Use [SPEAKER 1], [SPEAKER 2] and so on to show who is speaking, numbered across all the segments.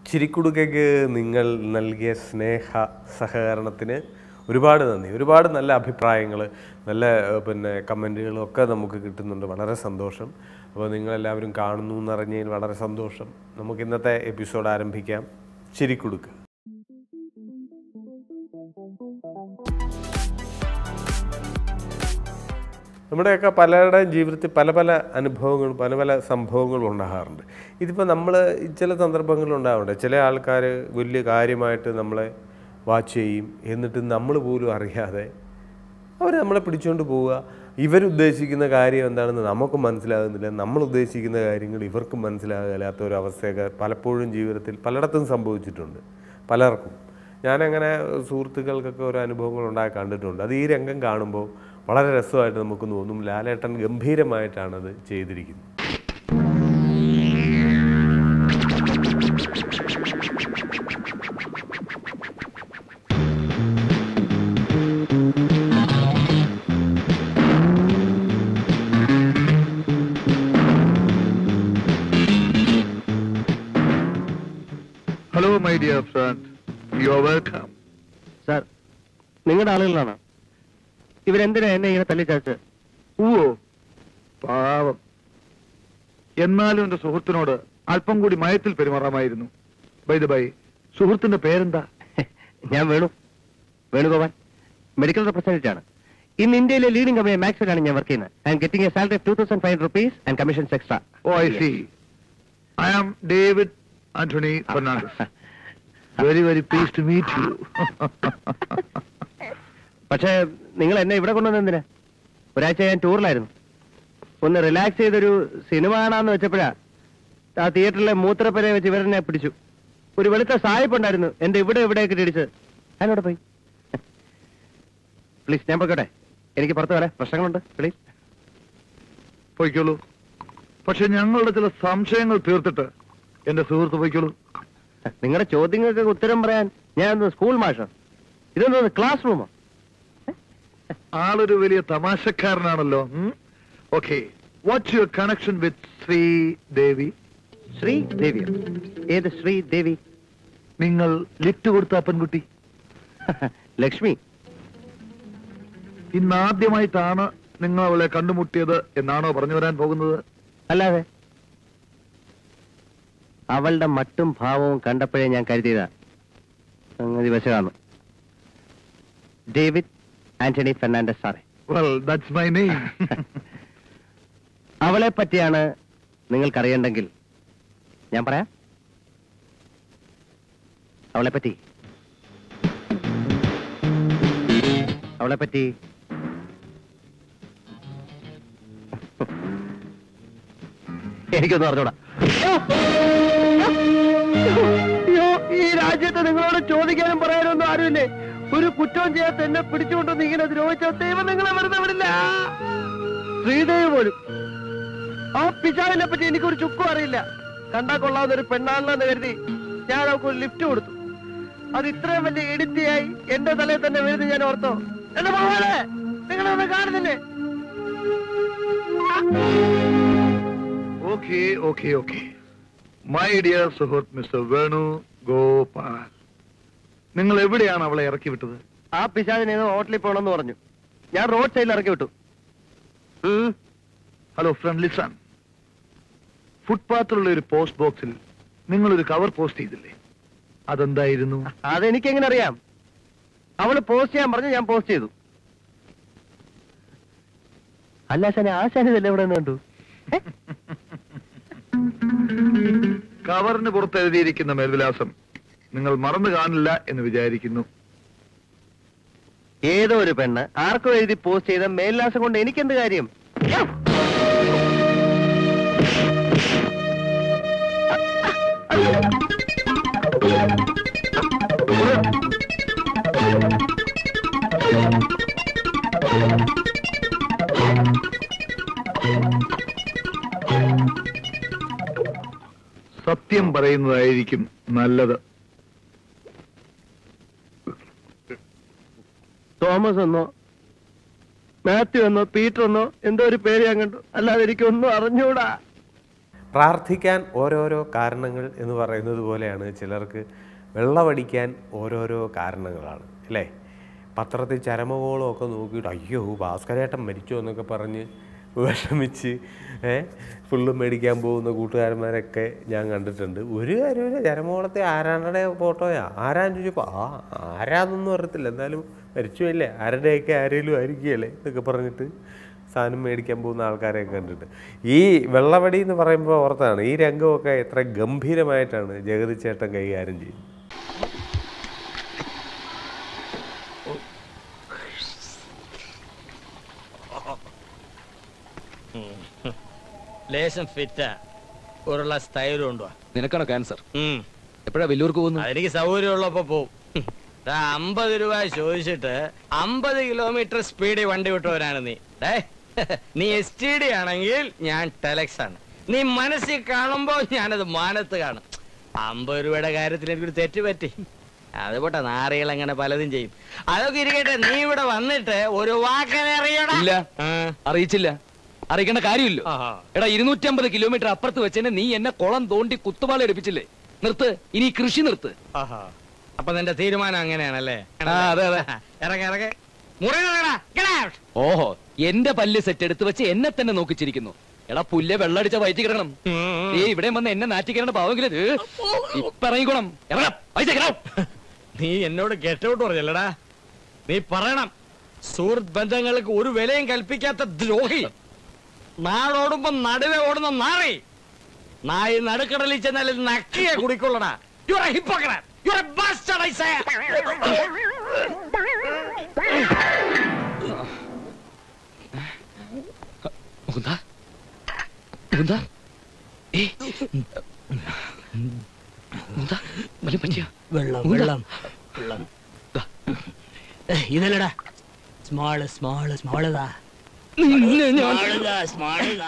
[SPEAKER 1] ചിരിക്കുടുക്കയ്ക്ക് നിങ്ങൾ നൽകിയ സ്നേഹ സഹകരണത്തിന് ഒരുപാട് നന്ദി ഒരുപാട് നല്ല അഭിപ്രായങ്ങൾ നല്ല ഏഹ്, പിന്നെ കമൻറ്റുകളും ഒക്കെ നമുക്ക് കിട്ടുന്നുണ്ട് വളരെ സന്തോഷം അപ്പോൾ നിങ്ങളെല്ലാവരും കാണുന്നു എന്നറിഞ്ഞതിൽ വളരെ സന്തോഷം നമുക്ക് ഇന്നത്തെ എപ്പിസോഡ് ആരംഭിക്കാം ചിരിക്കുടുക്ക് നമ്മുടെയൊക്കെ പലരുടെയും ജീവിതത്തിൽ പല പല അനുഭവങ്ങളും പല പല സംഭവങ്ങളും ഉണ്ടാകാറുണ്ട് ഇതിപ്പോൾ നമ്മൾ ചില സന്ദർഭങ്ങളിൽ ഉണ്ടാവുന്നുണ്ട് ചില ആൾക്കാർ വലിയ കാര്യമായിട്ട് നമ്മളെ വാച്ച് ചെയ്യും എന്നിട്ട് നമ്മൾ പോലും അറിയാതെ അവർ നമ്മളെ പിടിച്ചുകൊണ്ട് പോവുക ഇവരുദ്ദേശിക്കുന്ന കാര്യം എന്താണെന്ന് നമുക്ക് മനസ്സിലാകുന്നില്ല നമ്മൾ ഉദ്ദേശിക്കുന്ന കാര്യങ്ങൾ ഇവർക്കും മനസ്സിലാകാത്ത ഒരു അവസ്ഥയൊക്കെ പലപ്പോഴും ജീവിതത്തിൽ പലയിടത്തും സംഭവിച്ചിട്ടുണ്ട് പലർക്കും ഞാനങ്ങനെ സുഹൃത്തുക്കൾക്കൊക്കെ ഓരോ അനുഭവങ്ങൾ ഉണ്ടായി കണ്ടിട്ടുണ്ട് അത് ഈ രംഗം കാണുമ്പോൾ വളരെ രസമായിട്ട് നമുക്ക് തോന്നും ലാലേട്ടൻ ഗംഭീരമായിട്ടാണത് ചെയ്തിരിക്കുന്നത്
[SPEAKER 2] hello my dear friend you are welcome
[SPEAKER 3] sir നിങ്ങളുടെ ആളുകളാണ് ഇവരെന്തിനാ എന്നെ ഇങ്ങനെ തല്ലിച്ചാച്ച്
[SPEAKER 2] ഓ പാവം എന്നാലും എന്റെ സുഹൃത്തിനോട് അല്പം കൂടി മയത്തിൽ പെരുമാറാമായിരുന്നു ബൈ ദ ബൈ സുഹൃത്തിന്റെ പേരെന്താ
[SPEAKER 3] ഞാൻ വേണു വേണുഗോപാൽ മെഡിക്കൽ റെപ്രസെന്റേറ്റീവ് ആണ് ഇന്ന് ഇന്ത്യയിലെ ലീഡിംഗ് കമ്പനി മാക്സിലാണ് ഞാൻ വർക്ക് ചെയ്യുന്നത് I'm getting a salary two thousand five rupees and commissions extra
[SPEAKER 2] oh I see I am David Antony Fernandez very very please to meet you
[SPEAKER 3] പക്ഷേ നിങ്ങൾ എന്നെ ഇവിടെ കൊണ്ടുവന്ന എന്തിനാ ഒരാഴ്ച ഞാൻ ടൂറിലായിരുന്നു ഒന്ന് റിലാക്സ് ചെയ്തൊരു സിനിമ കാണാന്ന് വെച്ചപ്പോഴാ ആ തിയേറ്ററിലെ മൂത്രപ്പരെ വെച്ച് ഇവരെന്നെ പിടിച്ചു ഒരു വെളുത്ത സായിപ്പ് ഉണ്ടായിരുന്നു എന്റെ ഇവിടെ ഇവിടെയൊക്കെ ഇടിച്ച് അതിനോട് പോയി പ്ലീസ് ഞാൻ പോയിക്കോട്ടെ എനിക്ക് പുറത്ത് വരാം പ്രശ്നങ്ങളുണ്ട് പ്ലീസ്
[SPEAKER 2] പോയിക്കോളൂ പക്ഷെ ഞങ്ങളുടെ ചില സംശയങ്ങൾ തീർത്തിട്ട് എന്റെ സുഹൃത്ത് പോയിക്കോളൂ
[SPEAKER 3] നിങ്ങളുടെ ചോദ്യങ്ങൾക്ക് ഉത്തരം പറയാൻ ഞാൻ സ്കൂൾ മാഷോ ഇതൊന്നും ക്ലാസ് റൂമോ
[SPEAKER 2] ആളൊരു വലിയ തമാശക്കാരനാണല്ലോ okay what's your connection with Sridevi
[SPEAKER 3] ശ്രീ ദേവിയോ ഏത് ശ്രീ ദേവി
[SPEAKER 2] നിങ്ങൾ ലിഫ്റ്റ് കൊടുത്ത പെൺകുട്ടി
[SPEAKER 3] ലക്ഷ്മി
[SPEAKER 2] ഇന്ന് ആദ്യമായിട്ടാണ് നിങ്ങൾ അവളെ കണ്ടുമുട്ടിയത് എന്നാണോ പറഞ്ഞു വരാൻ പോകുന്നത്
[SPEAKER 3] അല്ലാതെ അവളുടെ മട്ടും ഭാവവും കണ്ടപ്പോഴേ ഞാൻ കരുതിയതാ സംഗതി വശമാണ് ഡേവിഡ് ആന്റണി ഫെർണാണ്ടസ് സാറേ
[SPEAKER 2] വെൽ ദാറ്റ്സ് മൈ നെയിം
[SPEAKER 3] അവളെ പറ്റിയാണ് നിങ്ങൾക്കറിയണ്ടെങ്കിൽ ഞാൻ പറയാം അവളെ പറ്റി അവളെ പറ്റി എനിക്കൊന്നും അറിഞ്ഞൂടാ അയ്യോ, ഈ രാജ്യത്ത് നിങ്ങളോട് ചോദിക്കാനും പറയാനൊന്നും ആരുമില്ലേ ഒരു കുറ്റവും ചെയ്യാത്ത എന്നെ പിടിച്ചുകൊണ്ടൊന്ന് ഇങ്ങനെ ദ്രോഹിച്ച ദൈവം നിങ്ങളെ വെറുതെ വിടില്ല ശ്രീദേവി പോലും ആ പിശാവിനെ പറ്റി എനിക്കൊരു ചുക്കും അറിയില്ല കണ്ടാ കൊള്ളാവുന്ന ഒരു പെണ്ണാണെന്ന് കരുതി ഞാൻ അവൾക്ക് ഒരു ലിഫ്റ്റ് കൊടുത്തു അത് ഇത്രയും വലിയ ഇടിത്തിയായി എന്റെ തലയിൽ തന്നെ വീഴുന്നു ഞാൻ ഓർത്തോ എന്റെ മകളെ നിങ്ങളൊന്നും കാണുന്നില്ലേ
[SPEAKER 2] okay okay okay my dear സുഹൃത്ത് മിസ്റ്റർ വേണു ഗോപാൽ നിങ്ങൾ എവിടെയാണ് അവളെ ഇറക്കി വിട്ടത്
[SPEAKER 3] ആ പിശാചിനെ ഹോട്ടലിൽ പോകണമെന്ന് പറഞ്ഞു ഞാൻ റോഡ് സൈഡിൽ ഇറക്കി വിട്ടു ഉം.
[SPEAKER 2] ഹലോ ഫ്രണ്ട് ലിസൺ ഫുട്പാത്തിലുള്ള ഒരു പോസ്റ്റ് ബോക്സിൽ നിങ്ങൾ ഒരു കവർ പോസ്റ്റ് ചെയ്തില്ലേ അതെന്തായിരുന്നു
[SPEAKER 3] അതെനിക്കെങ്ങനെ അറിയാം അവള് പോസ്റ്റ് ചെയ്യാൻ പറഞ്ഞു ഞാൻ പോസ്റ്റ് ചെയ്തു അല്ല ശനി ആ ശനി ഇതല്ലേ ഇവിടെ നിന്ന് കണ്ടു ഏ?
[SPEAKER 2] കവറിന് പുറത്ത് എഴുതിയിരിക്കുന്ന മേൽവിലാസം നിങ്ങൾ മറന്നു കാണില്ല എന്ന് വിചാരിക്കുന്നു
[SPEAKER 3] ഏതോ ഒരു പെണ്ണ് ആർക്കോ എഴുതി പോസ്റ്റ് ചെയ്ത മേൽലാസം കൊണ്ട് എനിക്കെന്ത് കാര്യം
[SPEAKER 2] സത്യം പറയുന്നതായിരിക്കും നല്ലത്
[SPEAKER 3] തോമസ് എന്നോ മാത്യു എന്നോ പീറ്റർ എന്നോ എന്തോ ഒരു പേര് ഞാൻ കണ്ടു അല്ലാതെ എനിക്കൊന്നും അറിഞ്ഞൂടാ
[SPEAKER 1] പ്രാർത്ഥിക്കാൻ ഓരോരോ കാരണങ്ങൾ എന്ന് പറയുന്നത് പോലെയാണ് ചിലർക്ക് വെള്ളമടിക്കാൻ ഓരോരോ കാരണങ്ങളാണ് അല്ലേ പത്രത്തിൽ ചരമകോളമൊക്കെ നോക്കിയിട്ട് അയ്യോ ഭാസ്കരേട്ടൻ മരിച്ചോ എന്നൊക്കെ പറഞ്ഞ് വിഷമിച്ച് ഏ ഫുള്ള് മേടിക്കാൻ പോകുന്ന കൂട്ടുകാരന്മാരൊക്കെ ഞാൻ കണ്ടിട്ടുണ്ട് ഒരു കാര്യമില്ല ചരമകോളത്തെ ആരാണ്ടടെ ഫോട്ടോയാ ആരാന്ന് ചോദിച്ചപ്പോൾ ആ ആരാന്നൊന്നും അറിയത്തില്ല എന്തായാലും മരിച്ചുമില്ലേ ആരുടെയൊക്കെ ആരെങ്കിലും ആയിരിക്കുകയല്ലേ എന്നൊക്കെ പറഞ്ഞിട്ട് സാധനം മേടിക്കാൻ പോകുന്ന ആൾക്കാരെയൊക്കെ കണ്ടിട്ട് ഈ വെള്ളവടി എന്ന് പറയുമ്പോൾ ഓർത്താണ് ഈ രംഗമൊക്കെ എത്ര ഗംഭീരമായിട്ടാണ് ജഗതി ചേട്ടൻ കൈകാര്യം ചെയ്യുന്നത്
[SPEAKER 4] ലേശം ഫിറ്റാ ഒരു ഗ്ലാസ് തൈര് കൊണ്ടുവാ
[SPEAKER 5] നിനക്കാണോ ക്യാൻസർ
[SPEAKER 4] ഉം.
[SPEAKER 5] എപ്പോഴാ വെല്ലൂർക്ക് പോകുന്നു
[SPEAKER 4] അതെനിക്ക് സൗകര്യമുള്ളപ്പോ പോവും ദാ അമ്പത് രൂപ ചോദിച്ചിട്ട് അമ്പത് കിലോമീറ്റർ സ്പീഡിൽ വണ്ടി വിട്ടവരാണ് നീ ഡേ നീ എസ് ടി ഡി ആണെങ്കിൽ ഞാൻ ടെലക്സ് ആണ് നീ മനസ്സിൽ കാണുമ്പോ ഞാനത് മാനത്ത് കാണും അമ്പത് രൂപയുടെ കാര്യത്തിൽ എനിക്കൊരു തെറ്റ് പറ്റി അത് പോട്ടെ നാറികൾ അങ്ങനെ പലതും ചെയ്യും അതൊക്കെ ഇരിക്കട്ടെ നീ ഇവിടെ വന്നിട്ട് ഒരു വാക്കനറിയടാ
[SPEAKER 5] ഇല്ല
[SPEAKER 4] ആ.
[SPEAKER 5] അറിയിച്ചില്ല അറിയിക്കേണ്ട കാര്യമില്ല
[SPEAKER 4] ആഹാ.
[SPEAKER 5] എടാ ഇരുന്നൂറ്റമ്പത് കിലോമീറ്റർ അപ്പുറത്ത് വെച്ചെന്നെ നീ എന്നെ കുളം തോണ്ടി കുത്തുപാല എടുപ്പിച്ചില്ലേ നിർത്ത് ഇനി ഈ കൃഷി നിർത്ത്
[SPEAKER 4] ആഹാ. അപ്പൊ നിന്റെ തീരുമാനം അങ്ങനെയാണല്ലേ
[SPEAKER 5] ആ, അതെ, അതെ.
[SPEAKER 4] ഇറങ്ങ ഇറങ്ങ മുറി ഇറങ്ങടാ. Get out.
[SPEAKER 5] ഓഹോ എന്റെ പല്ല് സെറ്റ് എടുത്ത് വെച്ച് എന്നെ തന്നെ നോക്കിച്ചിരിക്കുന്നു എടാ പുല്ലെ വെള്ളടിച്ച വയറ്റി കിടക്കണം
[SPEAKER 4] ഉം.
[SPEAKER 5] നീ ഇവിടെ വന്ന് എന്നെ നാറ്റിക്കേണ്ട പാവെങ്കിലും ഇപ്പൊ ഇറങ്ങിക്കോണം ഇറങ്ങാം പൈസ കിടാം
[SPEAKER 4] നീ എന്നോട് ഗെറ്റൗട്ട് പറഞ്ഞല്ലടാ നീ പറയണം സുഹൃത്ത് ബന്ധങ്ങൾക്ക് ഒരു വിലയും കൽപ്പിക്കാത്ത ദ്രോഹി നാടോടുമ്പോ നടുവെ ഓടുന്ന നാറി നായി നടുക്കടലിൽ ചെന്നാൽ ഇത് നക്കിയെ കുടിക്കൊള്ളടാ you are hypocrite you are bastard I say
[SPEAKER 5] Mukunda Mukunda ഏ മുകുന്ദ വല്ല പറ്റിയ
[SPEAKER 6] വെള്ളം വെള്ളം വെള്ളം ഇതല്ലടാ സ്മാള് സ്മാള് സ്മാളതാ സ്മാളതാ സ്മാളതാ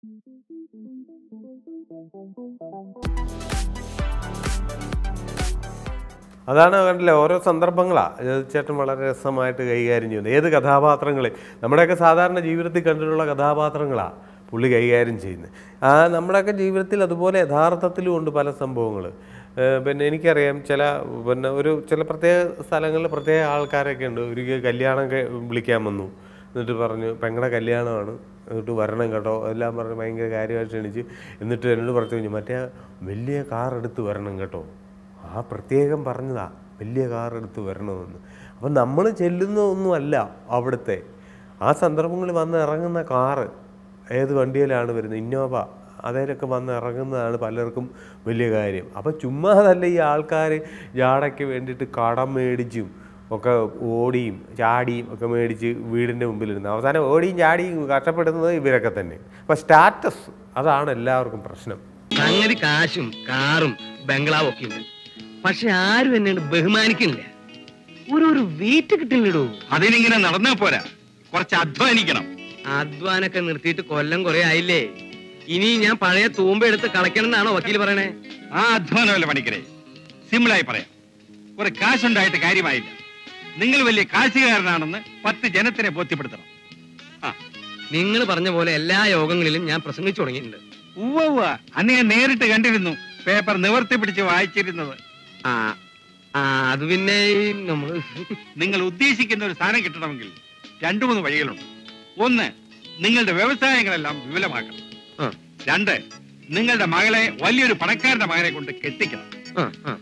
[SPEAKER 1] അതാണ് കണ്ടില്ലേ ഓരോ സന്ദർഭങ്ങളാണ് ചേട്ടൻ വളരെ രസമായിട്ട് കൈകാര്യം ചെയ്യുന്നത് ഏത് കഥാപാത്രങ്ങളെ നമ്മുടെയൊക്കെ സാധാരണ ജീവിതത്തിൽ കണ്ടിട്ടുള്ള കഥാപാത്രങ്ങളാണ് പുള്ളി കൈകാര്യം ചെയ്യുന്നത് ആ നമ്മുടെയൊക്കെ ജീവിതത്തിൽ അതുപോലെ യഥാർത്ഥത്തിലും ഉണ്ട് പല സംഭവങ്ങൾ പിന്നെ എനിക്കറിയാം ചില പിന്നെ ഒരു ചില പ്രത്യേക സ്ഥലങ്ങളിൽ പ്രത്യേക ആൾക്കാരൊക്കെ ഉണ്ട് ഒരിക്കൽ കല്യാണം ഒക്കെ വിളിക്കാൻ വന്നു എന്നിട്ട് പറഞ്ഞു പെങ്ങളുടെ കല്യാണമാണ് എന്നിട്ട് വരണം കേട്ടോ എല്ലാം പറഞ്ഞ് ഭയങ്കര കാര്യമായിട്ട് ക്ഷണിച്ച് എന്നിട്ട് എന്നോട് പറഞ്ഞു കഴിഞ്ഞു മറ്റേ വലിയ കാർ എടുത്ത് വരണം കേട്ടോ ആ പ്രത്യേകം പറഞ്ഞതാ വലിയ കാർ എടുത്ത് വരണമെന്ന് അപ്പം നമ്മൾ ചെല്ലുന്നതൊന്നുമല്ല അവിടുത്തെ ആ സന്ദർഭങ്ങളിൽ വന്ന് ഇറങ്ങുന്ന കാറ് ഏത് വണ്ടിയിലാണ് വരുന്നത് ഇന്നോവ അതിലൊക്കെ വന്ന് ഇറങ്ങുന്നതാണ് പലർക്കും വലിയ കാര്യം അപ്പം ചുമ്മാതല്ല ഈ ആൾക്കാർ ജാടയ്ക്ക് വേണ്ടിയിട്ട് കടം മേടിച്ചും ഒക്കെ ഓടിയും ചാടിയും ഒക്കെ മേടിച്ച് വീടിൻ്റെ മുമ്പിലിരുന്ന് അവസാനം ഓടിയും ചാടിയും കഷ്ടപ്പെടുന്നത് ഇവരൊക്കെ തന്നെ അപ്പം സ്റ്റാറ്റസ് അതാണ് എല്ലാവർക്കും പ്രശ്നം
[SPEAKER 3] സംഗതി കാശും കാറും ബംഗ്ലാവും ഒക്കെ ഉണ്ട് പക്ഷെ ആരും എന്നെ ബഹുമാനിക്കുന്നില്ല ഒരു ഒരു വീറ്റ് കിട്ടില്ലടോ
[SPEAKER 2] അതിനിങ്ങനെ നടന്നാ പോരാ കുറച്ച് അധ്വാനിക്കണം
[SPEAKER 3] അധ്വാനൊക്കെ നിർത്തിയിട്ട് കൊല്ലം കുറെ ആയില്ലേ ഇനി ഞാൻ പഴയ തൂമ്പ എടുത്ത് കളയ്ക്കണം എന്നാണോ വക്കീൽ പറയണേ
[SPEAKER 2] ആ അധ്വാനമല്ല പണിക്കരെ സിമ്പിളായി പറയാം കുറെ കാശുണ്ടായിട്ട് കാര്യമായില്ല നിങ്ങൾ വലിയ കാശുകാരനാണെന്ന് പത്ത് ജനത്തിനെ ബോധ്യപ്പെടുത്തണം
[SPEAKER 3] നിങ്ങൾ പറഞ്ഞ പോലെ എല്ലാ യോഗങ്ങളിലും ഞാൻ പ്രസംഗിച്ചു തുടങ്ങിയിട്ടുണ്ട്
[SPEAKER 2] ഉവ്വ ഉവ്വ അന്ന് ഞാൻ നേരിട്ട് കണ്ടിരുന്നു പേപ്പർ നിവർത്തി പിടിച്ച് വായിച്ചിരുന്നത്
[SPEAKER 3] ആ ആ അത് പിന്നെ ഈ നമ്മള്
[SPEAKER 2] നിങ്ങൾ ഉദ്ദേശിക്കുന്ന ഒരു സ്ഥാനം കിട്ടണമെങ്കിൽ രണ്ടു മൂന്ന് വഴികളുണ്ട് ഒന്ന് നിങ്ങളുടെ വ്യവസായങ്ങളെല്ലാം വിപുലമാക്കണം
[SPEAKER 3] ആ,
[SPEAKER 2] രണ്ട് നിങ്ങളുടെ മകളെ വലിയൊരു പണക്കാരന്റെ മകനെ കൊണ്ട് കെട്ടിക്കണം
[SPEAKER 3] ആ, ആ.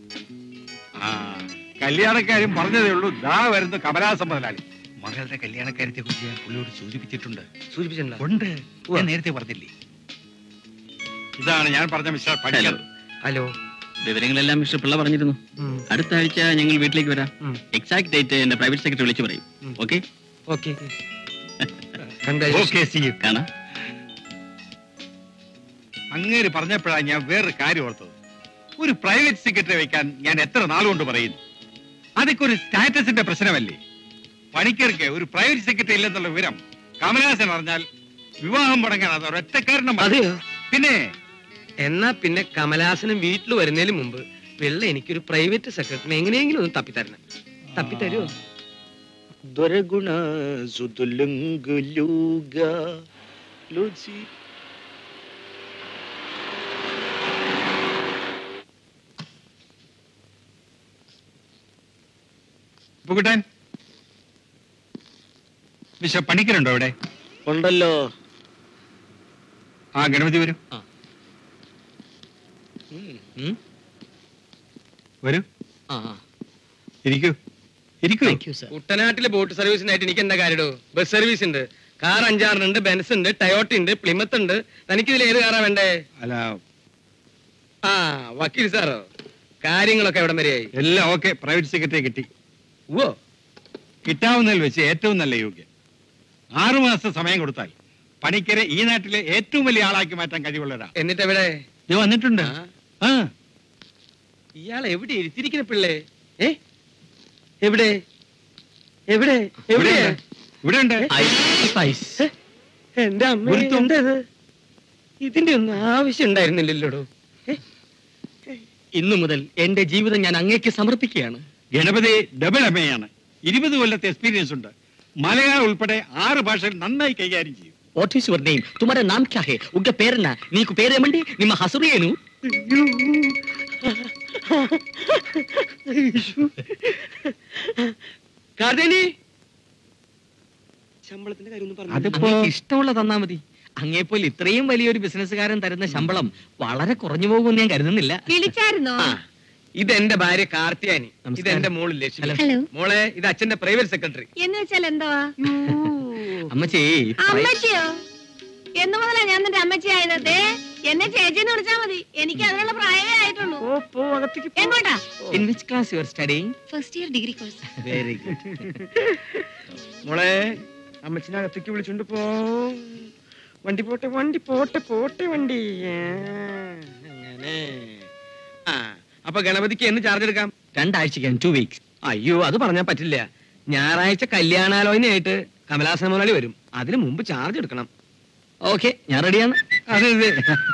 [SPEAKER 2] ആ കല്യാണക്കാരും പറഞ്ഞതേ ഉള്ളൂ ദാ വരുന്നു കമലാസം മുതലാളി മകളുടെ കല്യാണക്കാര്യത്തെ കുറിച്ച് ഞാൻ പുള്ളിയോട് സൂചിപ്പിച്ചിട്ടുണ്ട്
[SPEAKER 3] സൂചിപ്പിച്ചിട്ടുണ്ടോ
[SPEAKER 2] ഉണ്ട് ഞാൻ നേരത്തെ പറഞ്ഞില്ലേ ഇതാണ് ഞാൻ പറഞ്ഞ മിസ്റ്റർ പണിക്കർ
[SPEAKER 3] ഹലോ
[SPEAKER 7] വിവരങ്ങളെല്ലാം മിസ്റ്റർ പിള്ള പറഞ്ഞിരുന്നു
[SPEAKER 3] ഉം,
[SPEAKER 7] അടുത്ത ആഴ്ച ഞങ്ങൾ വീട്ടിലേക്ക് വരാം
[SPEAKER 3] ഉം.
[SPEAKER 7] എക്സാക്ട് ഡേറ്റ് എന്റെ പ്രൈവറ്റ് സെക്രട്ടറി വിളിച്ചു പറയും
[SPEAKER 3] ഉം.
[SPEAKER 7] Okay
[SPEAKER 3] okay congratulation
[SPEAKER 2] okay see
[SPEAKER 7] കാണാം
[SPEAKER 2] അങ്ങേര് പറഞ്ഞപ്പോഴാണ് ഞാൻ വേറൊരു കാര്യം ഓർത്തത് ഒരു പ്രൈവറ്റ് സെക്രട്ടറി വെക്കാൻ ഞാൻ എത്ര നാളുകൊണ്ട് പറയുന്നു അതൊക്കെ ഒരു സ്റ്റാറ്റസിന്റെ പ്രശ്നമല്ലേ പണിക്കർക്ക് ഒരു പ്രൈവറ്റ് സെക്രട്ടറി ഇല്ലെന്നുള്ള വിവരം കമലഹാസൻ അറിഞ്ഞാൽ വിവാഹം മുടങ്ങാൻ അത് ഒരൊറ്റ കാരണം മതി.
[SPEAKER 3] അതെയോ
[SPEAKER 2] പിന്നെ
[SPEAKER 3] എന്നാ പിന്നെ കമലഹാസനും വീട്ടിൽ വരുന്നതിന് മുമ്പ് വെള്ള എനിക്കൊരു പ്രൈവറ്റ് സെക്രട്ടറി എങ്ങനെയെങ്കിലും ഒന്ന് തപ്പിത്തരണം തപ്പിത്തരുമോ
[SPEAKER 8] ദ്വരഗുണ സുതുലുങ്കുലൂഗ ലുചി
[SPEAKER 2] ഉപ്പുകുട്ടൻ മിസ്റ്റർ പണിക്കരുണ്ടോ ഇവിടെ
[SPEAKER 8] ഉണ്ടല്ലോ
[SPEAKER 2] ആ ഗണപതി വരൂ
[SPEAKER 4] ഉം.
[SPEAKER 2] വരൂ
[SPEAKER 4] ആ ആ.
[SPEAKER 2] ഇരിക്കൂ ഇരിക്കൂ
[SPEAKER 6] താങ്ക് യു സർ
[SPEAKER 4] കുട്ടനാട്ടിലെ ബോട്ട് സർവീസിനായിട്ട് എനിക്ക് എന്താ കാര്യടോ ബസ് സർവീസ് ഉണ്ട് കാർ അഞ്ചാറിനുണ്ട് ബെൻസ് ഉണ്ട് ടയോട്ട ഉണ്ട് പ്ലിമത്ത് ഉണ്ട് തനിക്കിതിൽ ഏത് കാറാ വേണ്ടേ
[SPEAKER 2] അല്ല
[SPEAKER 4] ആ വക്കീൽ സാറോ കാര്യങ്ങളൊക്കെ എവിടം വരെയായി
[SPEAKER 2] എല്ലാം ഓക്കെ പ്രൈവറ്റ് സെക്രട്ടറി കിട്ടി
[SPEAKER 4] ഓ
[SPEAKER 2] കിട്ടാവുന്നതിൽ വെച്ച് ഏറ്റവും നല്ല യോഗ്യൻ ആറു മാസം സമയം കൊടുത്താൽ പണിക്കരെ ഈ നാട്ടിലെ ഏറ്റവും വലിയ ആളാക്കി മാറ്റാൻ കഴിവുള്ളവരാ
[SPEAKER 4] എന്നിട്ട് എവിടെ
[SPEAKER 2] ഇത് വന്നിട്ടുണ്ട്
[SPEAKER 4] ആ,
[SPEAKER 2] ആ
[SPEAKER 4] ഇയാൾ എവിടെ ഇരുത്തിരിക്കുന്ന പിള്ളേ ഏ എവിടെ എവിടെ എവിടെ
[SPEAKER 2] ഇവിടെ ഉണ്ട്
[SPEAKER 4] എന്റെ അമ്മ
[SPEAKER 2] ഗുരുത്വം.
[SPEAKER 4] എന്താ ഇത് ഇതിന്റെ ഒന്നും ആവശ്യം ഉണ്ടായിരുന്നില്ലല്ലോടോ ഏ? ഇന്നു മുതൽ എന്റെ ജീവിതം ഞാൻ അങ്ങേക്ക് സമർപ്പിക്കുകയാണ്
[SPEAKER 2] ഗണപതി ഡബിൾ എം ആണ് ഇരുപത് കൊല്ലത്തെ എക്സ്പീരിയൻസ് ഉണ്ട് മലയാളം ഉൾപ്പെടെ ആറ് ഭാഷകൾ നന്നായി കൈകാര്യം ചെയ്യും
[SPEAKER 6] ವಾಟ್ ಈಸ್ ಯುವರ್ ನೇಮ್ ತುಮಾರ ನಾಮ್ ಕ್ಯಾ ಹೇ ಉಗ್ಗ ಪೇರನ್ನ ನೀಕು ಪೇರೇಮಂಡಿ ನಿಮ್ಮ ಹಸುರು ಏನು
[SPEAKER 4] കാർത്തേനി ശമ്പളത്തിന്റെ കാര്യം ഒന്നും പറഞ്ഞു
[SPEAKER 2] അതിപ്പോ
[SPEAKER 6] ഇഷ്ടമുള്ള തന്നാ മതി അങ്ങേപ്പോലെ ഇത്രയും വലിയൊരു ബിസിനസ്സുകാരൻ തരുന്ന ശമ്പളം വളരെ കുറഞ്ഞു പോകുമെന്ന് ഞാൻ കരുതുന്നില്ല
[SPEAKER 9] വിളിച്ചായിരുന്നോ
[SPEAKER 4] ആ, ഇത് എന്റെ ഭാര്യ കാർത്തിയാനി ഇത്
[SPEAKER 6] നമസ്കാരം.
[SPEAKER 4] എന്റെ മോള് ലക്ഷ്മി
[SPEAKER 9] ഹലോ
[SPEAKER 4] മോളെ ഇത് അച്ഛന്റെ പ്രൈവറ്റ് സെക്രട്ടറി
[SPEAKER 9] എന്ന് വെച്ചാൽ എന്തുവാ
[SPEAKER 6] അമ്മച്ചി
[SPEAKER 9] അമ്മച്ചിയോ എന്ന് മുതലാ ഞാൻ നിന്റെ അമ്മച്ചി ആയത് ദേ എന്നെ ചേച്ചിന്ന് വിളിച്ചാ മതി എനിക്ക് അതിനുള്ള പ്രായമേ ആയിട്ടുള്ളൂ എങ്ങോട്ടാ
[SPEAKER 6] in which class you are studying
[SPEAKER 9] first year degree course
[SPEAKER 6] very good
[SPEAKER 4] മോളെ അമ്മച്ചിനെ അകത്തേക്ക് വിളിച്ചോണ്ട് പോ വണ്ടി പോട്ടെ വണ്ടി പോട്ടെ പോട്ടെ വണ്ടി ആ, അങ്ങനെ ആ അപ്പൊ ഗണപതിക്ക് എന്ന് ചാർജ് എടുക്കാം
[SPEAKER 6] രണ്ടാഴ്ചയ്ക്ക് ടു വീക്സ്
[SPEAKER 4] അയ്യോ അത് പറഞ്ഞാൽ പറ്റില്ല ഞായറാഴ്ച കല്യാണാലോചനയായിട്ട് കമലാസന മുതലാളി വരും അതിന് മുമ്പ് ചാർജ് എടുക്കണം
[SPEAKER 6] ഓക്കെ ഞാൻ റെഡിയാണ്
[SPEAKER 4] അതെ അതെ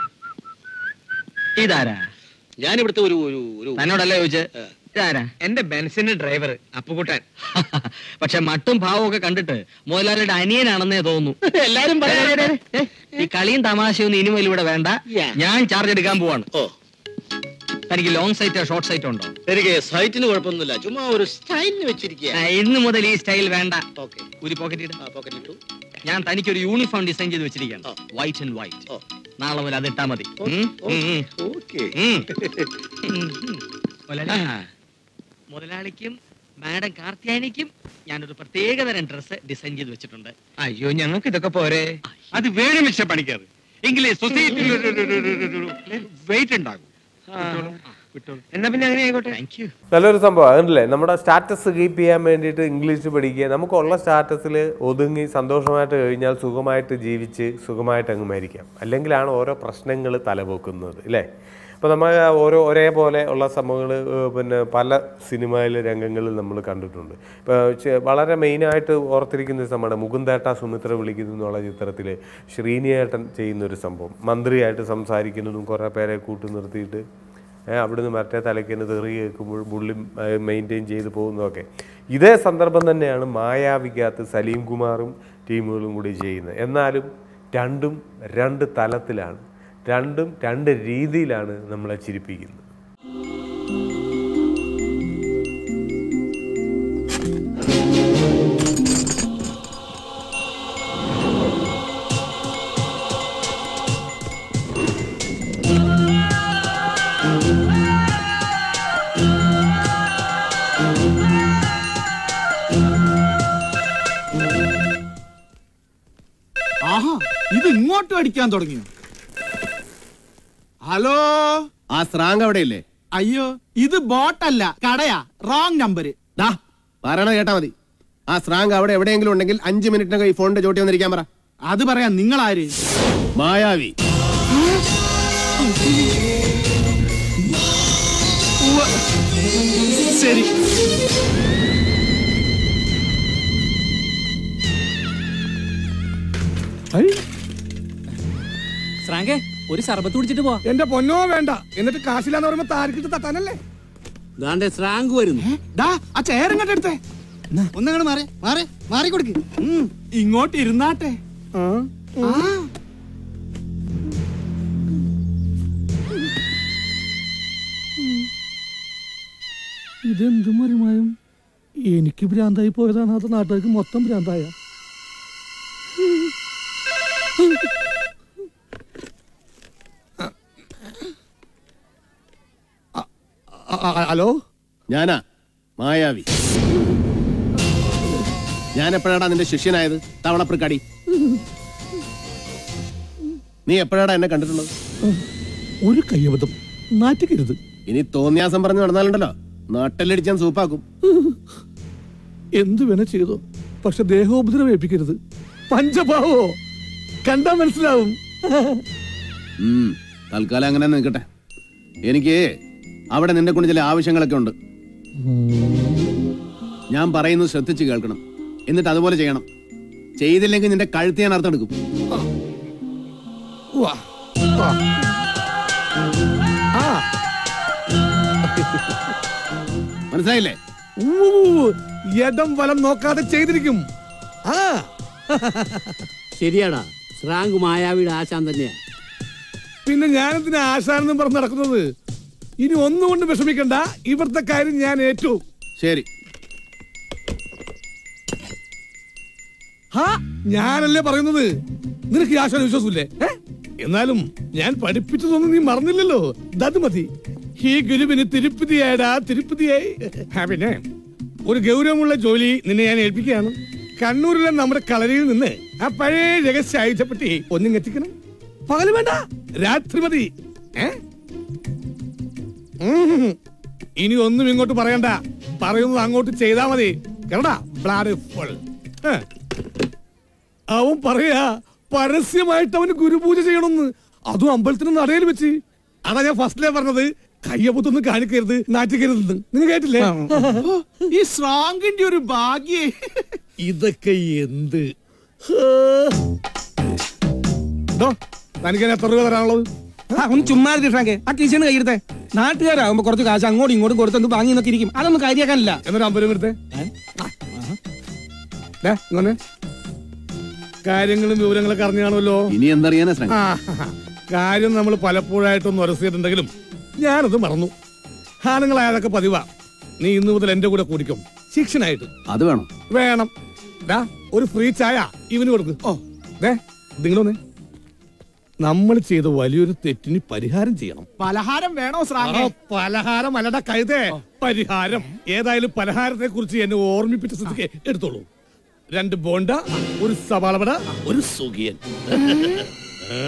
[SPEAKER 6] ഇതാരാ
[SPEAKER 8] ഞാൻ ഇവിടുത്തെ ഒരു ഒരു ഒരു
[SPEAKER 6] തന്നോടല്ല ചോദിച്ചത് ഇതാരാ
[SPEAKER 4] എന്റെ ബെൻസിന്റെ ഡ്രൈവർ അപ്പുകൂട്ടാൻ
[SPEAKER 6] പക്ഷെ മട്ടും ഭാവവും ഒക്കെ കണ്ടിട്ട് മുതലാളിയുടെ അനിയനാണെന്നേ തോന്നുന്നു
[SPEAKER 8] എല്ലാരും
[SPEAKER 6] ദേ, ദേ, ദേ, ദേ, ഈ കളിയും തമാശയൊന്നും ഇനി മുതൽ ഇവിടെ വേണ്ട
[SPEAKER 8] Yeah.
[SPEAKER 6] ഞാൻ ചാർജ് എടുക്കാൻ പോവാണ്
[SPEAKER 8] ഓ
[SPEAKER 6] തനിക്ക് ലോങ് സൈറ്റോ ഷോർട്ട് സൈറ്റോ ഉണ്ടോ
[SPEAKER 8] എനിക്ക് സൈറ്റിന് കുഴപ്പമൊന്നുമില്ല ചുമ്മാ ഒരു സ്റ്റൈലിന് വെച്ചിരിക്കുക
[SPEAKER 6] ആ, ഇന്ന് മുതൽ ഈ സ്റ്റൈൽ വേണ്ട
[SPEAKER 8] ഓക്കെ
[SPEAKER 6] ഒരു പോക്കറ്റ് ഇട
[SPEAKER 8] ആ പോക്കറ്റ് ഇട്ടു
[SPEAKER 6] ഞാൻ തനിക്ക് ഒരു യൂണിഫോം ഡിസൈൻ ചെയ്ത് വെച്ചിരിക്കുകയാണ്
[SPEAKER 8] ഓ.
[SPEAKER 6] വൈറ്റ് ആൻഡ് വൈറ്റ്
[SPEAKER 8] ഓ.
[SPEAKER 6] നാളെ മുതൽ അത് ഇട്ടാ മതി
[SPEAKER 8] ഓ,
[SPEAKER 6] ഉം,
[SPEAKER 8] ഓ,
[SPEAKER 6] ഉം, ഉം.
[SPEAKER 8] ഓക്കെ
[SPEAKER 6] ഉം. മുതലാളി, മുതലാളിക്കും മാഡം കാർത്തിയാനിക്കും ഞാനൊരു പ്രത്യേകതരം ഡ്രസ്സ് ഡിസൈൻ ചെയ്ത് വെച്ചിട്ടുണ്ട്
[SPEAKER 4] അയ്യോ ഞങ്ങൾക്ക് ഇതൊക്കെ പോരെ
[SPEAKER 2] അത് വേണം മിസ്റ്റർ പണിക്കർ എങ്കിലേ സൊസൈറ്റിയിൽ വെയിറ്റ് ഉണ്ടാകും
[SPEAKER 4] എന്നാ പിന്നെ അങ്ങനെ ആയിക്കോട്ടെ
[SPEAKER 6] താങ്ക് യു
[SPEAKER 1] നല്ലൊരു സംഭവം അതല്ലേ നമ്മുടെ സ്റ്റാറ്റസ് കീപ്പ് ചെയ്യാൻ വേണ്ടിയിട്ട് ഇംഗ്ലീഷ് പഠിക്കുക നമുക്കുള്ള സ്റ്റാറ്റസിൽ ഒതുങ്ങി സന്തോഷമായിട്ട് കഴിഞ്ഞാൽ സുഖമായിട്ട് ജീവിച്ച് സുഖമായിട്ട് അങ്ങ് മരിക്കാം അല്ലെങ്കിലാണ് ഓരോ പ്രശ്നങ്ങൾ തലപൊക്കുന്നത് അല്ലേ അപ്പോൾ നമ്മൾ ഓരോ ഒരേപോലെ ഉള്ള സംഭവങ്ങൾ പിന്നെ പല സിനിമയിൽ രംഗങ്ങളിൽ നമ്മൾ കണ്ടിട്ടുണ്ട് ഇപ്പോൾ ചെ- വളരെ മെയിനായിട്ട് ഓർത്തിരിക്കുന്ന ഒരു സംഭവമാണ് മുകുന്ദേട്ട സുമിത്ര വിളിക്കുന്നു എന്നുള്ള ചിത്രത്തിൽ ശ്രീനിയേട്ടൻ ചെയ്യുന്ന ഒരു സംഭവം മന്ത്രിയായിട്ട് സംസാരിക്കുന്നതും കുറേ പേരെ കൂട്ടി നിർത്തിയിട്ട് ഏ, അവിടുന്ന് മറ്റേ തലയ്ക്ക് തെറി കേൾക്കുമ്പോൾ പുള്ളി മെയിൻറ്റെയിൻ ചെയ്ത് പോകുന്നതൊക്കെ ഇതേ സന്ദർഭം തന്നെയാണ് മായാവിക്കകത്ത് സലീം കുമാറും ടീമുകളും കൂടി ചെയ്യുന്നത് എന്നാലും രണ്ടും രണ്ട് തലത്തിലാണ് രണ്ടും രണ്ട് രീതിയിലാണ് നമ്മളെ ചിരിപ്പിക്കുന്നത്
[SPEAKER 10] ആഹാ ഇത് ഇങ്ങോട്ടും അടിക്കാൻ തുടങ്ങിയോ ഹലോ
[SPEAKER 3] ആ സ്രാങ്ക് അവിടെ ഇല്ലേ
[SPEAKER 10] അയ്യോ ഇത് ബോട്ടല്ല കടയാ റോങ് നമ്പര്
[SPEAKER 3] ദാ പറയണ കേട്ടാ മതി ആ സ്രാങ്ക് അവിടെ എവിടെയെങ്കിലും ഉണ്ടെങ്കിൽ അഞ്ച് മിനിറ്റിനകം ഈ ഫോണിന്റെ ചോട്ടി വന്നിരിക്കാൻ പറ
[SPEAKER 10] അത് പറയാം നിങ്ങളാര്
[SPEAKER 3] മായാവി
[SPEAKER 10] ഉവ്വ്. ശരി
[SPEAKER 5] ശ്രാങ്കെ ഒരു സർബത്ത് കുടിച്ചിട്ട് പോ
[SPEAKER 10] എന്റെ പൊന്നോ വേണ്ട എന്നിട്ട് കാശില്ലാന്ന് പറയുമ്പോ താരക്കിട്ട് തട്ടാനല്ലേ
[SPEAKER 11] ദാണ്ടെ സ്രാങ്ക് വരുന്നു
[SPEAKER 10] ഡാ ആ ചെയർ ഇങ്ങോട്ട് എടുത്തേ
[SPEAKER 11] ഒന്നങ്ങട് മാറി മാറി മാറി കൊടുക്ക്
[SPEAKER 10] ഉം, ഇങ്ങോട്ട് ഇരുന്നാട്ടെ ആ. ഇതെന്ത് മറിമായും
[SPEAKER 12] എനിക്ക് ഭ്രാന്തായി പോയതാണ് അത് നാട്ടുകാർക്ക് മൊത്തം ഭ്രാന്തായ ഹലോ
[SPEAKER 11] ഞാനാ മായാവി ഞാൻ എപ്പോഴാടാ നിന്റെ ശിഷ്യനായത് തവളപ്രക്കാടി നീ എപ്പോഴാടാ എന്നെ കണ്ടിട്ടുള്ളത്
[SPEAKER 12] ഒരു കയ്യബദ്ധം നാറ്റിക്കരുത്
[SPEAKER 11] ഇനി തോന്നിയാസം പറഞ്ഞു നടന്നാലുണ്ടല്ലോ നാട്ടിലടിച്ചാൻ സൂപ്പാക്കും
[SPEAKER 12] എന്തു വേണ ചെയ്തോ പക്ഷെ ദേഹോപദ്രവം ഏൽപ്പിക്കരുത് പഞ്ചഭാവോ കണ്ടാ മനസ്സിലാവും
[SPEAKER 11] ഉം, തൽക്കാലം അങ്ങനെ തന്നെ നിൽക്കട്ടെ എനിക്ക് അവിടെ നിന്നെ കൊണ്ട് ചില ആവശ്യങ്ങളൊക്കെ ഉണ്ട് ഞാൻ പറയുന്നത് ശ്രദ്ധിച്ച് കേൾക്കണം എന്നിട്ട് അതുപോലെ ചെയ്യണം ചെയ്തില്ലെങ്കിൽ നിന്റെ കഴുത്ത് ഞാൻ അർത്ഥമെടുക്കും
[SPEAKER 12] വാ, വാ. ആ
[SPEAKER 11] മനസ്സിലായില്ലേ
[SPEAKER 12] ഊ, ഇടം വലം നോക്കാതെ ചെയ്തിരിക്കും ആ
[SPEAKER 13] ശരിയാടാ ശ്രാങ്ക് മായാവിയുടെ ആശാൻ തന്നെയാ
[SPEAKER 12] പിന്നെ ഞാനെന്തിനാ ആശാനെന്നും പറഞ്ഞ് നടക്കുന്നത് ഇനി ഒന്നുകൊണ്ട് വിഷമിക്കണ്ട ഇവിടുത്തെ കാര്യം ഞാൻ ഏറ്റു
[SPEAKER 11] ശരി
[SPEAKER 12] ഹാ ഞാനല്ലേ പറയുന്നത് നിനക്ക് ഈ ആശാന വിശ്വാസമില്ലേ ഏ? എന്നാലും ഞാൻ പഠിപ്പിച്ചതൊന്നും നീ മറന്നില്ലല്ലോ അത് മതി ഈ ഗുരുവിന് തിരുപ്പതിയായടാ തിരുപ്പതിയായി ആ, പിന്നെ ഒരു ഗൗരവമുള്ള ജോലി നിന്നെ ഞാൻ ഏൽപ്പിക്കുകയാണ് കണ്ണൂരിലെ നമ്മുടെ കളരിയിൽ നിന്ന് ആ പഴയ രഹസ്യ ആയുധപ്പെട്ടി ഒന്നും എത്തിക്കണം പകല് വേണ്ട രാത്രി മതി ഏ ഉം. ഇനി ഒന്നും ഇങ്ങോട്ട് പറയണ്ട പറയുന്നത് അങ്ങോട്ട് ചെയ്താ മതി കേരടാ ബ്ലാഡ് ഫുൾ അവൻ പറയാ പരസ്യമായിട്ട് അവന് ഗുരുപൂജ ചെയ്യണമെന്ന് അതും അമ്പലത്തിന് നടയിൽ വെച്ച് അതാ ഞാൻ ഫസ്റ്റിലേ പറഞ്ഞത് കയ്യപ്പത്തൊന്നും കാണിക്കരുത് നാറ്റിക്കരുതെന്ന് നിങ്ങൾ കേട്ടില്ലേ
[SPEAKER 10] ഈ സ്ട്രോങ്ങിന്റെ ഒരു ഭാഗ്യേ
[SPEAKER 12] ഇതൊക്കെ എന്ത് ഡോ, തനിക്ക് ഞാൻ എത്ര രൂപ തരാനുള്ളത്
[SPEAKER 14] ആ, ഒന്ന് ചുമ്മാ ഫ്രാങ്കെ ആ ടീച്ചറിന് കയ്യെടുത്തേ നാട്ടുകാരാകുമ്പോ കുറച്ച് കാശ് അങ്ങോട്ടും ഇങ്ങോട്ടും കൊടുത്തു വാങ്ങി നോക്കി ഇരിക്കും അതൊന്നും കാര്യാക്കാനില്ല
[SPEAKER 12] എന്നൊരു അമ്പത് രൂപ എടുത്തേ ദേ, ഇങ്ങോട്ട്. കാര്യങ്ങളും വിവരങ്ങളൊക്കെ അറിഞ്ഞാണല്ലോ
[SPEAKER 11] ഇനി എന്തറിയാനാ ശ്രാങ്ക്
[SPEAKER 12] ആ, കാര്യം നമ്മൾ പലപ്പോഴായിട്ടൊന്ന് ഉരസിയിട്ടുണ്ടെങ്കിലും ഞാനത് മറന്നു ആണുങ്ങളായതൊക്കെ പതിവാ നീ ഇന്നു മുതൽ എന്റെ കൂടെ കൂടിക്കും ശിക്ഷനായിട്ട്
[SPEAKER 11] അത് വേണം
[SPEAKER 12] വേണം ദാ, ഒരു ഫ്രീ ചായ ഇവന് കൊടുക്ക് ഓ ദേ നിങ്ങളൊന്ന് നമ്മൾ ചെയ്ത വലിയൊരു തെറ്റിന് പരിഹാരം ചെയ്യണം
[SPEAKER 10] പലഹാരം വേണോ
[SPEAKER 12] ആ,
[SPEAKER 10] സ്രാങ്കേ
[SPEAKER 12] പലഹാരം അല്ലട കഴുതേ പരിഹാരം ഏതായാലും പലഹാരത്തെ കുറിച്ച് എന്നെ ഓർമ്മിപ്പിച്ച സ്ഥിതിക്ക് എടുത്തോളൂ രണ്ട് ബോണ്ട ഒരു സവാളവട ഒരു സുഖിയൻ ഏ?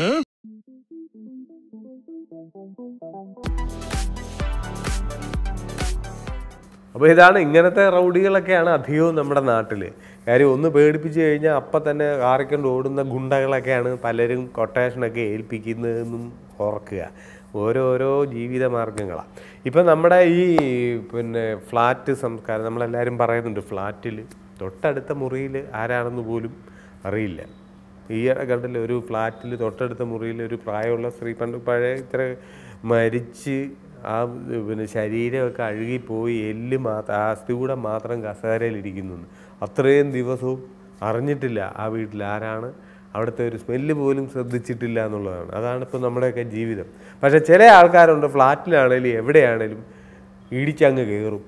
[SPEAKER 1] അപ്പോൾ ഇതാണ് ഇങ്ങനത്തെ റൗഡികളൊക്കെയാണ് അധികവും നമ്മുടെ നാട്ടിൽ കാര്യം ഒന്ന് പേടിപ്പിച്ച് കഴിഞ്ഞാൽ അപ്പം തന്നെ കാറിക്കൊണ്ട് ഓടുന്ന ഗുണ്ടകളൊക്കെയാണ് പലരും കൊട്ടേഷനൊക്കെ ഏൽപ്പിക്കുന്നതെന്നും ഓർക്കുക ഓരോരോ ജീവിത മാർഗങ്ങളാണ് ഇപ്പം നമ്മുടെ ഈ പിന്നെ ഫ്ലാറ്റ് സംസ്കാരം നമ്മളെല്ലാവരും പറയുന്നുണ്ട് ഫ്ലാറ്റിൽ തൊട്ടടുത്ത മുറിയിൽ ആരാണെന്ന് പോലും അറിയില്ല ഈ കണ്ടില്ല ഒരു ഫ്ലാറ്റിൽ തൊട്ടടുത്ത മുറിയിൽ ഒരു പ്രായമുള്ള സ്ത്രീ പണ്ട് പഴയ ഇത്ര മരിച്ച് ആ പിന്നെ ശരീരമൊക്കെ അഴുകിപ്പോയി എല്ല് മാത്രം ആ അസ്ഥികൂടം മാത്രം കസേരയിലിരിക്കുന്നു അത്രയും ദിവസവും അറിഞ്ഞിട്ടില്ല ആ വീട്ടിൽ ആരാണ് അവിടുത്തെ ഒരു സ്മെല്ല് പോലും ശ്രദ്ധിച്ചിട്ടില്ല എന്നുള്ളതാണ് അതാണ് ഇപ്പോൾ നമ്മുടെയൊക്കെ ജീവിതം പക്ഷേ ചില ആൾക്കാരുണ്ട് ഫ്ലാറ്റിലാണേലും എവിടെയാണേലും ഇടിച്ചങ്ങ് കയറും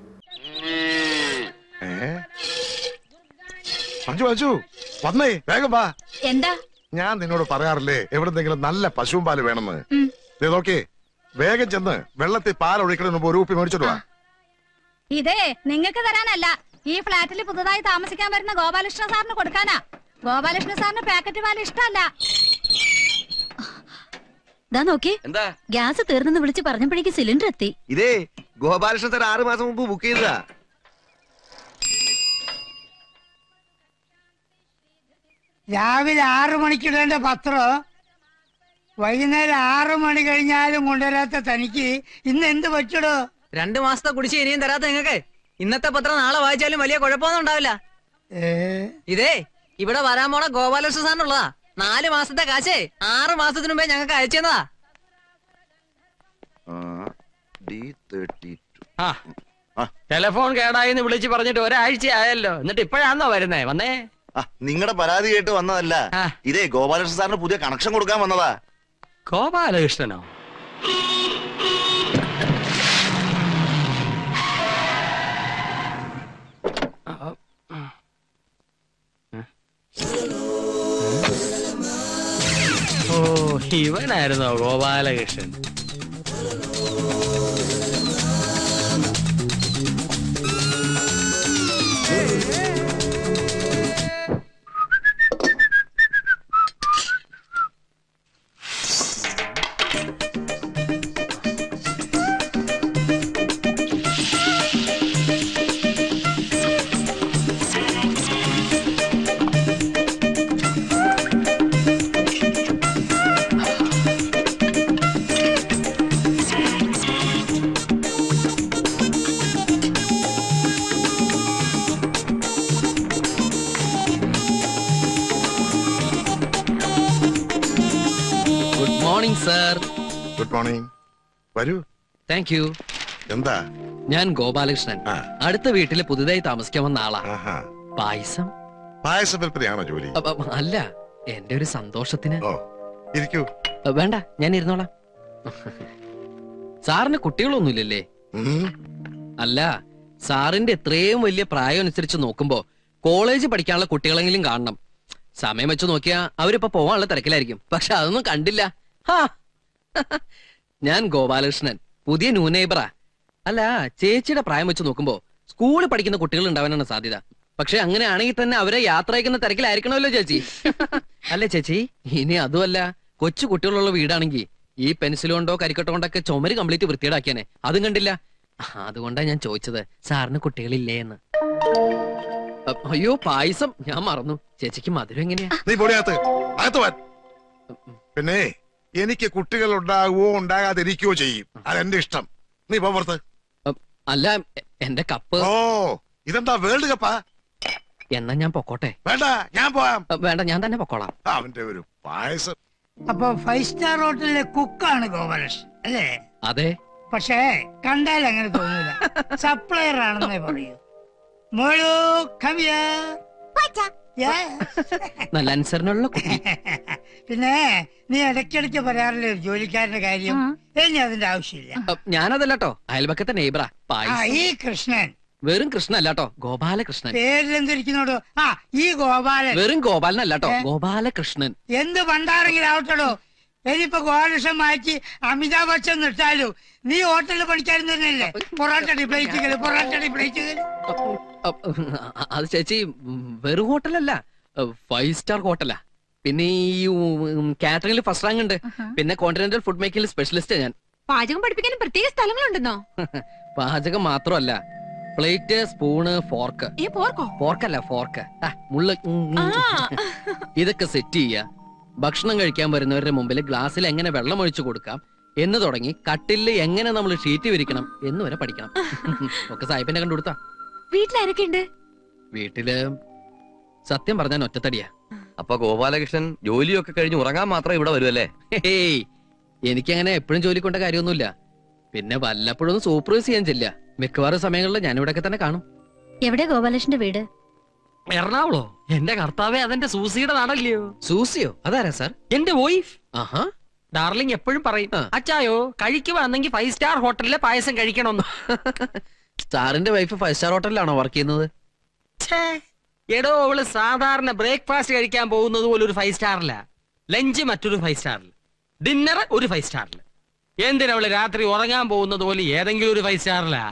[SPEAKER 15] അഞ്ചു അഞ്ചു വന്നേ വേഗം വാ
[SPEAKER 9] എന്താ
[SPEAKER 15] ഞാൻ നിന്നോട് പറയാറില്ലേ എവിടെന്തെങ്കിലും നല്ല പശുവും പാല് വേണമെന്ന് ദേ നോക്കേ വേഗം ചെന്ന് വെള്ളത്തിൽ പാൽ ഒഴിക്കണതിന് മുമ്പ് ഒരു കുപ്പി മേടിച്ചോട്ട് വാ
[SPEAKER 9] ഇതേ നിങ്ങൾക്ക് തരാനല്ല ഈ ഫ്ലാറ്റിൽ പുതുതായി താമസിക്കാൻ വരുന്ന ഗോപാലകൃഷ്ണ സാറിന് കൊടുക്കാനാ ഗോപാലകൃഷ്ണ സാറിന് പാക്കറ്റ് പാൽ ഇഷ്ടമല്ല
[SPEAKER 16] ദാ നോക്കി
[SPEAKER 4] എന്താ
[SPEAKER 16] ഗ്യാസ് തീർന്നെന്ന് വിളിച്ച് പറഞ്ഞപ്പോഴേക്ക് സിലിണ്ടർ എത്തി
[SPEAKER 17] ഇതേ ഗോപാലകൃഷ്ണൻ സാർ ആറ് മാസം മുമ്പ് ബുക്ക് ചെയ്തതാ
[SPEAKER 18] രാവിലെ ആറു മണിക്കിടേണ്ട പത്രം വൈകുന്നേരം ആറു മണി കഴിഞ്ഞാലും കൊണ്ടുവരാത്ത തനിക്ക് ഇന്ന് എന്ത് പറ്റടോ
[SPEAKER 19] രണ്ടു മാസത്തെ കുടിശ്ശിക ഇനിയും തരാത്ത നിങ്ങക്ക് ഇന്നത്തെ പത്രം നാളെ വായിച്ചാലും വലിയ കുഴപ്പമൊന്നും ഉണ്ടാവില്ല ഇതേ ഇവിടെ വരാൻ പോണ ഗോപാലകൃഷ്ണ സാറിനുള്ളതാ നാല് മാസത്തെ കാശേ ആറ് മാസത്തിന് മുമ്പേ ഞങ്ങൾക്ക് അയച്ചതാ
[SPEAKER 17] ഡി തേർട്ടി
[SPEAKER 4] ടെലിഫോൺ കേടായി എന്ന് വിളിച്ച് പറഞ്ഞിട്ട് ഒരാഴ്ച ആയല്ലോ എന്നിട്ട് ഇപ്പോഴാന്നോ വരുന്നേ വന്നേ
[SPEAKER 17] നിങ്ങളുടെ പരാതി കേട്ട് വന്നതല്ല ഇതേ ഗോപാലകൃഷ്ണൻ സാറിന് പുതിയ കണക്ഷൻ കൊടുക്കാൻ വന്നതാ
[SPEAKER 4] ഗോപാലകൃഷ്ണനോ ഇവനായിരുന്നോ Gopalakrishnan good morning sir
[SPEAKER 15] good morning വരൂ
[SPEAKER 4] താങ്ക് യു
[SPEAKER 15] എന്താ
[SPEAKER 4] ഞാൻ ഗോപാലകൃഷ്ണൻ അടുത്ത വീട്ടിൽ പുതുതായി താമസിക്കാൻ വന്ന ആളാ പായസം
[SPEAKER 15] പായസ വിൽപ്പനയാണോ ജോലി
[SPEAKER 4] അ- അ- അല്ല എന്റെ ഒരു സന്തോഷത്തിന്
[SPEAKER 15] ഇരിക്കൂ
[SPEAKER 4] അ, വേണ്ട ഞാൻ ഇരുന്നോളാം സാറിന് കുട്ടികളൊന്നുമില്ലല്ലേ അല്ല സാറിന്റെ എത്രയും വലിയ പ്രായം അനുസരിച്ച് നോക്കുമ്പോ കോളേജ് പഠിക്കാനുള്ള കുട്ടികളെങ്കിലും കാണണം സമയം വെച്ച് നോക്കിയാ അവരിപ്പോ പോവാനുള്ള തിരക്കിലായിരിക്കും പക്ഷെ അതൊന്നും കണ്ടില്ല ഹാ. ഞാൻ ഗോപാലകൃഷ്ണൻ പുതിയ ന്യൂ നെയ്ബറാ അല്ല ചേച്ചിയുടെ പ്രായം വെച്ച് നോക്കുമ്പോ സ്കൂളിൽ പഠിക്കുന്ന കുട്ടികൾ ഉണ്ടാവാനാണ് സാധ്യത പക്ഷെ അങ്ങനെയാണെങ്കിൽ തന്നെ അവരെ യാത്ര അയക്കുന്ന തിരക്കിലായിരിക്കണമല്ലോ ചേച്ചി അല്ലേ ചേച്ചി ഇനി അതുമല്ല കൊച്ചു കുട്ടികളുള്ള വീടാണെങ്കിൽ ഈ പെൻസിൽ കൊണ്ടോ കരിക്കട്ടോ കൊണ്ടൊക്കെ ചുമര് കംപ്ലീറ്റ് വൃത്തിയേടാക്കിയാനെ അതും കണ്ടില്ല അതുകൊണ്ടാ ഞാൻ ചോദിച്ചത് സാറിന് കുട്ടികളില്ലേ എന്ന് അ- അയ്യോ പായസം ഞാൻ മറന്നു ചേച്ചിക്ക് മധുരം എങ്ങനെയാ
[SPEAKER 15] നീ പൊടിയകത്ത് അകത്ത് വാ പിന്നെ എനിക്ക് കുട്ടികൾ ഉണ്ടാകുവോ ഉണ്ടാകാതിരിക്കുകയോ ചെയ്യും അതെന്റെ ഇഷ്ടം നീ പോ പുറത്ത്
[SPEAKER 4] അല്ല എ- എന്റെ കപ്പ്
[SPEAKER 15] ഓ ഇതെന്താ വേൾഡ് കപ്പാ
[SPEAKER 4] എന്നാ ഞാൻ പൊക്കോട്ടെ
[SPEAKER 15] വേണ്ട ഞാൻ പോവാം
[SPEAKER 4] വേണ്ട ഞാൻ തന്നെ പൊക്കോളാം
[SPEAKER 15] അവന്റെ ഒരു പായസം
[SPEAKER 18] അപ്പൊ ഫൈവ് സ്റ്റാർ ഹോട്ടലിലെ കുക്കാണ് ഗോപാലകൃഷ്ണൻ അല്ലേ
[SPEAKER 4] അതെ
[SPEAKER 18] പക്ഷേ കണ്ടാൽ അങ്ങനെ തോന്നില്ല സപ്ലയർ ആണെന്നേ പറയൂ മോളു കവിയ
[SPEAKER 4] നല്ല അനുസരണമുള്ള കുട്ടി
[SPEAKER 18] പിന്നെ നീ ഇടയ്ക്കിടയ്ക്ക് പറയാറില്ലേ ഒരു ജോലിക്കാരന്റെ കാര്യം ഇനി അതിന്റെ ആവശ്യമില്ല
[SPEAKER 4] അ, ഞാനതല്ലട്ടോ അയൽപക്കത്തെ നെയ്ബറാ
[SPEAKER 18] ആ
[SPEAKER 4] പായസം
[SPEAKER 18] ഈ കൃഷ്ണൻ
[SPEAKER 4] വെറും കൃഷ്ണൻ അല്ലാട്ടോ ഗോപാലകൃഷ്ണൻ
[SPEAKER 18] പേരിലെന്തിരിക്കുന്നോടോ ആ ഈ ഗോപാലൻ
[SPEAKER 4] വെറും ഗോപാലനല്ലാട്ടോ
[SPEAKER 18] ഏ?
[SPEAKER 4] ഗോപാലകൃഷ്ണൻ
[SPEAKER 18] എന്ത് പണ്ടാരെങ്കിലും ആവട്ടടോ ഇനിയിപ്പോ ഗോപാലകൃഷ്ണൻ മാറ്റി അമിതാഭ് ബച്ചൻ നിർത്താലോ നീ ഹോട്ടലിൽ പണിക്കാരൻ തന്നെയല്ലേ പൊറാട്ടടി പ്ലേറ്റുകൾ പൊറാട്ടടി പ്ലേറ്റുകൾ
[SPEAKER 4] അ, അ, അത് ചേച്ചി ഉം, വെറും ഹോട്ടലല്ല ഫൈവ് സ്റ്റാർ ഹോട്ടലാ പിന്നെ ഈ കാറ്ററിംഗിൽ ഫസ്റ്റ് റാങ്ക് ഉണ്ട് പിന്നെ കോണ്ടിനെന്റൽ ഫുഡ് മേക്കിംഗ് സ്പെഷ്യലിസ്റ്റ് ഞാൻ
[SPEAKER 9] പാചകം പഠിപ്പിക്കാൻ പ്രത്യേക സ്ഥലങ്ങളുണ്ടെന്നോ
[SPEAKER 4] പാചകം മാത്രമല്ല പ്ലേറ്റ് സ്പൂണ് ഫോർക്ക്
[SPEAKER 9] ഈ പോർക്കോ
[SPEAKER 4] ഫോർക്കല്ല ഫോർക്ക് ആ, മുള്ള് ഉം, ഉം. ഇതൊക്കെ സെറ്റ് ചെയ്യുക ഭക്ഷണം കഴിക്കാൻ വരുന്നവരുടെ മുമ്പിൽ ഗ്ലാസ്സിൽ എങ്ങനെ വെള്ളം ഒഴിച്ചു കൊടുക്കാം എന്ന് തുടങ്ങി കട്ടിലിൽ എങ്ങനെ നമ്മൾ ഷീറ്റ് വിരിക്കണം എന്ന് വരെ പഠിക്കണം ഒക്കെ സാഹിബിനെ കണ്ടുകൊടുത്താ
[SPEAKER 9] വീട്ടിലാരൊക്കെ ഉണ്ട്
[SPEAKER 4] വീട്ടില് സത്യം പറഞ്ഞാൽ ഒറ്റത്തടിയാ
[SPEAKER 20] അപ്പൊ ഗോപാലകൃഷ്ണൻ ജോലിയൊക്കെ കഴിഞ്ഞ് ഉറങ്ങാൻ മാത്രം ഇവിടെ വരുമല്ലേ
[SPEAKER 4] ഹേയ് എനിക്കങ്ങനെ എപ്പോഴും ജോലി കൊണ്ട കാര്യമൊന്നുമില്ല പിന്നെ വല്ലപ്പോഴും ഒന്ന് സൂപ്പർവൈസ് ചെയ്യാൻ ചെല്ല മിക്കവാറും സമയങ്ങളിൽ ഞാൻ ഇവിടെയൊക്കെ തന്നെ കാണും
[SPEAKER 16] എവിടെ ഗോപാലകൃഷ്ണന്റെ വീട്
[SPEAKER 6] എറണാകുളോ എന്റെ കർത്താവേ അതെന്റെ സൂസിയുടെ നാടല്ലയോ
[SPEAKER 4] സൂസിയോ അതാരാ സാർ
[SPEAKER 6] എന്റെ വൈഫ്
[SPEAKER 4] ആഹാ
[SPEAKER 6] ഡാർലിംഗ് എപ്പോഴും പറയും അച്ചായോ കഴിക്കുവാണെങ്കിൽ ഫൈവ് സ്റ്റാർ ഹോട്ടലിലെ പായസം കഴിക്കണമെന്ന്
[SPEAKER 4] സ്റ്റാറിന്റെ വൈഫ് ഫൈവ് സ്റ്റാർ ഹോട്ടലിലാണോ വർക്ക് ചെയ്യുന്നത്
[SPEAKER 6] ഛേ, എടോ അവള് സാധാരണ ബ്രേക്ക്ഫാസ്റ്റ് കഴിക്കാൻ പോകുന്നത് പോലെ ഒരു ഫൈവ് സ്റ്റാറില ലഞ്ച് മറ്റൊരു ഫൈവ് സ്റ്റാറിൽ ഡിന്നർ ഒരു ഫൈവ് സ്റ്റാറിൽ എന്തിനാ അവള് രാത്രി ഉറങ്ങാൻ പോകുന്നത് പോലെ ഏതെങ്കിലും ഒരു ഫൈവ് സ്റ്റാറിലാ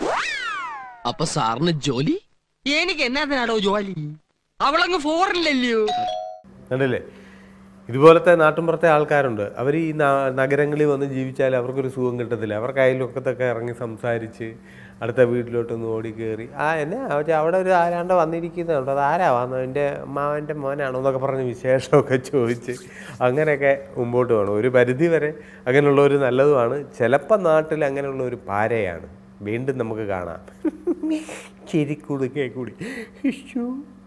[SPEAKER 4] അപ്പൊ സാറിന് ജോലി
[SPEAKER 6] എനിക്ക് എന്നാത്തിനാടോ ജോലി അവളങ്ങ് ഫോറിനില്ലല്ലോ
[SPEAKER 1] കണ്ടില്ലേ ഇതുപോലത്തെ നാട്ടിൻപുറത്തെ ആൾക്കാരുണ്ട് അവർ ഈ ന- നഗരങ്ങളിൽ വന്ന് ജീവിച്ചാൽ അവർക്കൊരു സുഖം കിട്ടത്തില്ല അവർക്ക് അയൽവക്കത്തൊക്കെ ഇറങ്ങി സംസാരിച്ച് അടുത്ത വീട്ടിലോട്ടൊന്ന് ഓടി കയറി ആ എന്നെ അവര് അവിടെ ഒരു ആരാണ്ട് വന്നിരിക്കുന്നുണ്ട് അത് ആരാ വന്നത് എൻ്റെ മാവൻ്റെ മോനാണോ എന്നൊക്കെ പറഞ്ഞ് വിശേഷമൊക്കെ ചോദിച്ച് അങ്ങനെയൊക്കെ മുമ്പോട്ട് വേണം ഒരു പരിധി വരെ അങ്ങനെയുള്ളവർ നല്ലതുമാണ് ചിലപ്പോൾ നാട്ടിൽ അങ്ങനെയുള്ള ഒരു പാരയാണ് വീണ്ടും നമുക്ക് കാണാം ചിരിക്കൂടി കേക്കൂടി ഇഷ്യൂ